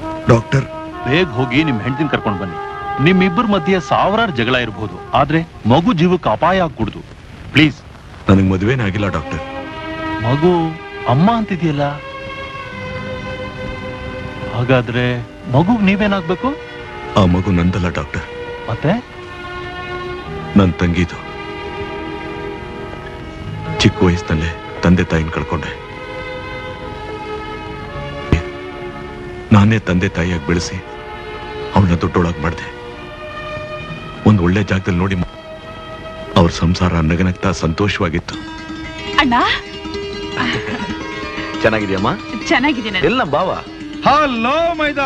Doctor ಬೇಗ ಹೋಗಿ ನಿಮ್ ಹೆಂಡತಿನ ಕರ್ಕೊಂಡ್ ಬನ್ನಿ ನಿಮ್ಮಿಬ್ಬರ ಮಧ್ಯೆ ಸಾವಿರಾರು ಜಗಳ ಇರಬಹುದು ಆದ್ರೆ ಮಗು ಜೀವಕ್ಕೆ ಅಪಾಯ ಆಗ್ಕೂಡ್ದು ಪ್ಲೀಸ್ ನನಗೆ ಮದುವೆನೇ ಆಗಿಲ್ಲ ಡಾಕ್ಟರ್ ಮಗು ಅಮ್ಮ ಅಂತಿದ್ಯಲ್ಲ ಹಾಗಾದ್ರೆ ಮಗುಗ್ ನೀವೇನಾಗ್ಬೇಕು ಆ ಮಗು ನಂದಲ್ಲ ಡಾಕ್ಟರ್ ಮತ್ತೆ ನನ್ನ ತಂಗಿದು ಚಿಕ್ಕ ವಯಸ್ಸಿನಲ್ಲೇ ತಂದೆ ತಾಯಿನ ಕಳ್ಕೊಂಡೆ ನಾನೇ ತಂದೆ ತಾಯಿಯಾಗಿ ಬೆಳೆಸಿ ಅವಳನ್ನ ದೊಡ್ಡೊಳಗೆ ಮಾಡಿದೆ ಒಂದು ಒಳ್ಳೆ ಜಾಗದಲ್ಲಿ ನೋಡಿ ಅವ್ರ ಸಂಸಾರ ನಗನಗ್ತಾ ಸಂತೋಷವಾಗಿತ್ತು ಅಣ್ಣ ಚೆನ್ನಾಗಿದೆಯಮ್ಮ ಚೆನ್ನಾಗಿದ್ದೀನಿ ಎಲ್ಲ ಬಾವ ಹಲೋ ಮೈದಾ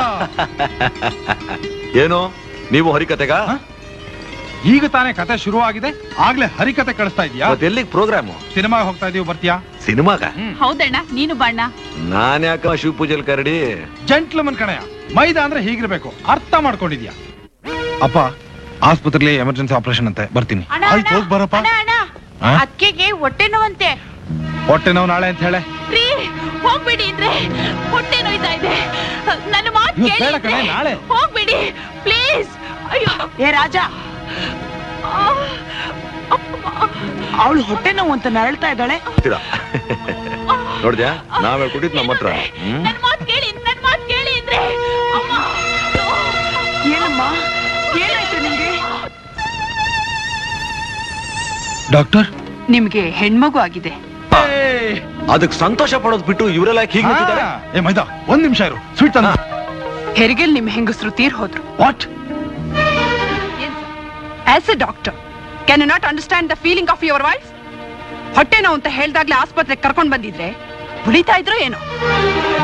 ಏನು ನೀವು ಹರಿಕತೆಗ ಈಗ ತಾನೇ ಕತೆ ಶುರುವಾಗಿದೆ ಆಗ್ಲೇ ಹರಿಕತೆ ಕಳಿಸ್ತಾ ಇದೀಯಾ ಎಲ್ಲಿಗೆ ಪ್ರೋಗ್ರಾಮು ಸಿನಿಮಾಗೆ ಹೋಗ್ತಾ ಇದೀವಿ ಬರ್ತೀಯಾ ಸಿನಿಮಾಗ ಹೌದಣ್ಣ ನೀನು ಬಣ್ಣ ನಾನ್ ಯಾಕ ಶಿವ ಪೂಜೆಲ್ ಕರಡಿ ಜಂಟ್ಲಮನ್ ಕಣಯ್ಯ ಮೈದಾ ಅಂದ್ರೆ ಹೀಗಿರ್ಬೇಕು ಅರ್ಥ ಮಾಡ್ಕೊಂಡಿದ್ಯಾ ಅಪ್ಪ ಆಸ್ಪತ್ರೆಲಿ ಎಮರ್ಜೆನ್ಸಿ ಆಪರೇಷನ್ ಅಂತೆ ಬರ್ತೀನಿ ಆಯ್ತು ಹೋಗ್ ಬರಪ್ಪ ಆ? ಅಕ್ಕೆಗೆ ಹೊಟ್ಟೆ ನೋವಂತೆ ಹೊಟ್ಟೆ ನೋವು ನಾಳೆ ಅಂತ ಹೇಳೆ ರೀ ಹೋಗ್ಬೇಡಿ ಇದ್ರೆ ಹೊಟ್ಟೆ ನೋಯ್ತಾ ಇದೆ ನನ್ನ ಮಾತು ಅಯ್ಯೋ, ಕೇಳಿ ಬೇಡ ಕಣೆ, ಇದ್ರೆ. ನಾಳೆ. ಹೋಗ್ಬೇಡಿ ಪ್ಲೀಸ್ ಅಯ್ಯೋ ಏ ರಾಜ ಅವಳು ಹೊಟ್ಟೆ ನೋವು ಅಂತ ನರಳ್ತಾ ಇದ್ದಾಳೆ ನೋಡ್ದ್ಯಾ ನಾವೇ ಕೊಟ್ಟಿದ್ ನಮ್ಮ ಹತ್ರ ಹ್ಮ್ ನನ್ನ ಮಾತು ಕೇಳಿ ನನ್ನ ಮಾತು ಕೇಳಿ ಇದ್ರೆ ಅಮ್ಮ ಏನಮ್ಮ ಏನಾಯ್ತು ನಿಮ್ಗೆ ಡಾಕ್ಟರ್ ನಿಮ್ಗೆ ಹೆಣ್ಮಗು ಆಗಿದೆ ಅದಕ್ ಸಂತೋಷ ಪಡೋದ್ ಬಿಟ್ಟು ಇವರೆಲ್ಲ ಹೀಗೆ ನಿಂತಿದ್ದಾರೆ ಏ ಮೈದಾ ಒಂದ್ ನಿಮಿಷ ಇರು ಸ್ವೀಟ್ ತಂದ ಹೆರಿಗೆಲ್ ನಿಮ್ ಹೆಂಗಸರು ತೀರ್ ಹೋದ್ರು what as a doctor can you not understand the feeling of your wife ಹೊಟ್ಟೆ ನೋವು ಅಂತ ಹೇಳ್ದಾಗ್ಲೇ ಆಸ್ಪತ್ರೆಗೆ ಕರ್ಕೊಂಡ್ ಬಂದಿದ್ರೆ ಉಳಿತಾ ಇದ್ರು ಏನೋ